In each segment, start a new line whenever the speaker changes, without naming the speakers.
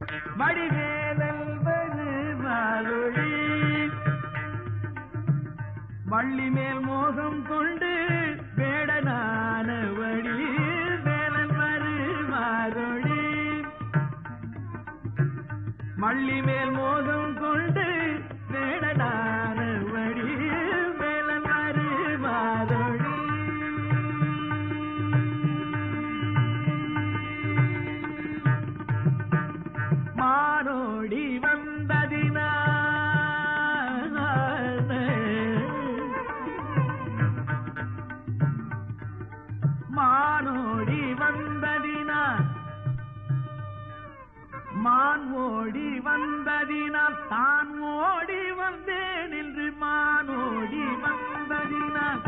வடிவேலல்வது மாறுழி வள்ளி மேல் மோகம் கொண்டு வேடனான வழி வேலன் வரு மாறுழி மள்ளி மேல் மோகம் கொண்டு வேடனான வழி வேலன் வரு மாறுழி மானோடி வந்ததினா மானோடி வந்ததினா மான் ஓடி வந்ததினால் தான் ஓடி வந்தேன் என்று மானோடி வந்ததினால்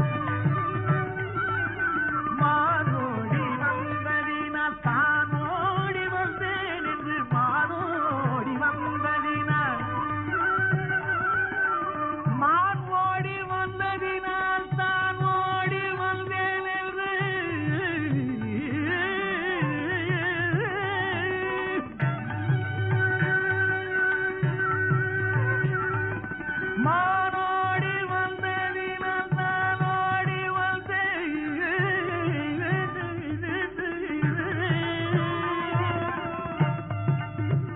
மானோடி வந்ததினால் தான் ஓடி வந்தேன் என்று மானோடி வந்ததினால் மான் ஓடி வந்ததினால் தான் ஓடி வந்தேன் என்று மானோடி வந்ததினால் நான் ஓடி வந்தேன்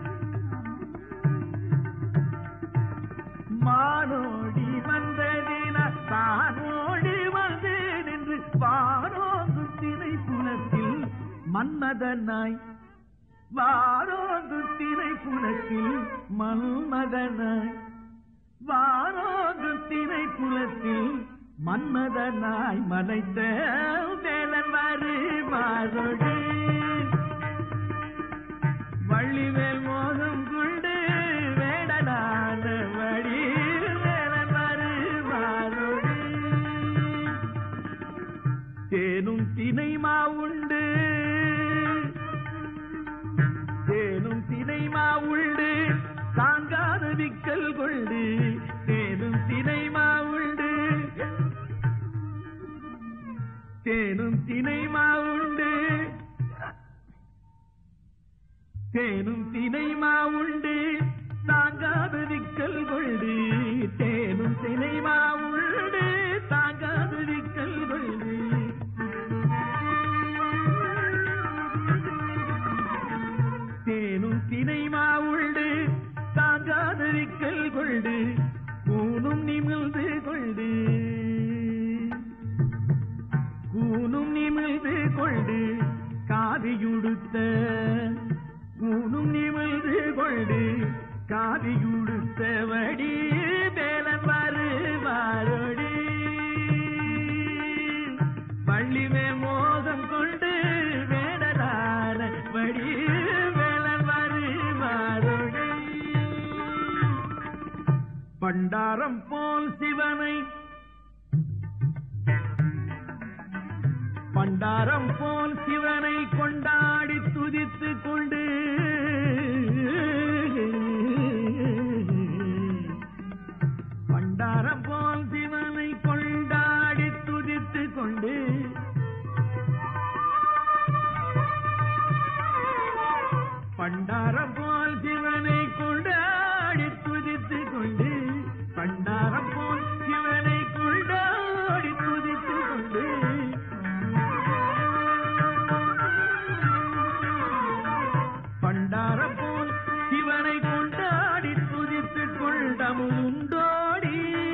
மானோடி வந்ததினால் தான் ஓடி வந்தேன் என்று வாரோந்து திரை புலத்தில் மன்மதனாய் வாரோந்து திரை புலத்தில் மன்மதனாய் வாரோந்து திரை புலத்தில் மன்மதனாய் மலைத்த வேலன் வரு மாறொடி வள்ளிவேல் மோகம் கொண்டு வேடனான வழி வேலன் வரு மாறொடி தேனும் தினைமா உண்டு தேனும் தினைமா உண்டு தாங்காத விக்கல் கொண்டு தேனும் தினைமா உண்டு தேனும் தினைமா உண்டு தேனும் தினைமா உண்டு தாங்காத விக்கல் கொண்டு தேனும் தினைமா உண்டு தாங்காத விக்கல் கொண்டு தேனும் தினைமா உண்டு தாங்காத விக்கல் கொண்டு கூனும் நிமிழ்ந்து கொண்டு கூனும் நிமிழ்ந்து கொண்டு காதியுடுத்த கூனும் நிமிழ்ந்து கொண்டு காதியுடுத்த வடி வேலன் வரு வாரொடி பள்ளிமே மோகம் கொண்டு வேடலான வடி வேலன் வரு வாரொடி பண்டாரம் போல் சிவனை பண்டாரம் போல் சிவனை கொண்டாடி துதித்து கொண்டு பண்டாரம் போல் சிவனை கொண்டாடி துதித்து கொண்டு பண்டாரம் போல் சிவனை கொண்டாடி துதித்து கொண்டு பண்டாரம் போல் சிவனை கொண்டாடி துதித்து கொண்டு பண்டாரம் போல் சிவனை கொண்டாடி துதித்து கொண்டமுண்டோடி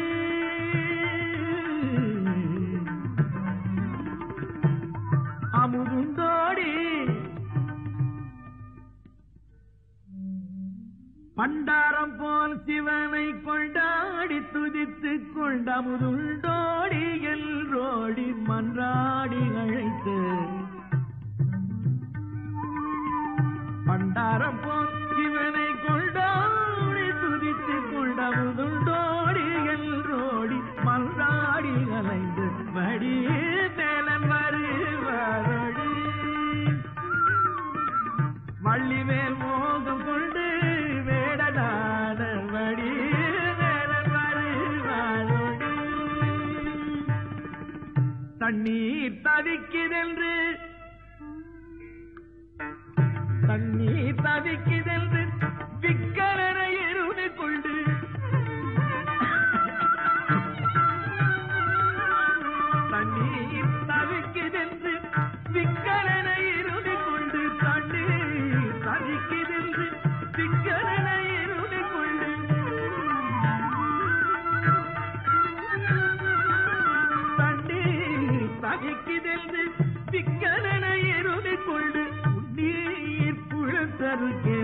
அமுதுண்டோடி பண்டாரம் போல் சிவனை கொண்டாடி துதித்து கொண்டமுதுண்டோடி எல்ரோடி மன்றாடி அழைத்து பண்டாரம் போல் சிவனை கொண்டாடி துதித்து கொண்டமுதுண்டோடி எல்ரோடி மன்றாடி அலைந்து வடி மேலன் வருவாரொடி வள்ளிவேல் மோகம் கொண்டு வேடனான வடி மேலன் வருவாரொடி தண்ணீர் தவிக்குதென்று தண்ணீர் தவிக்குதென்று அருகே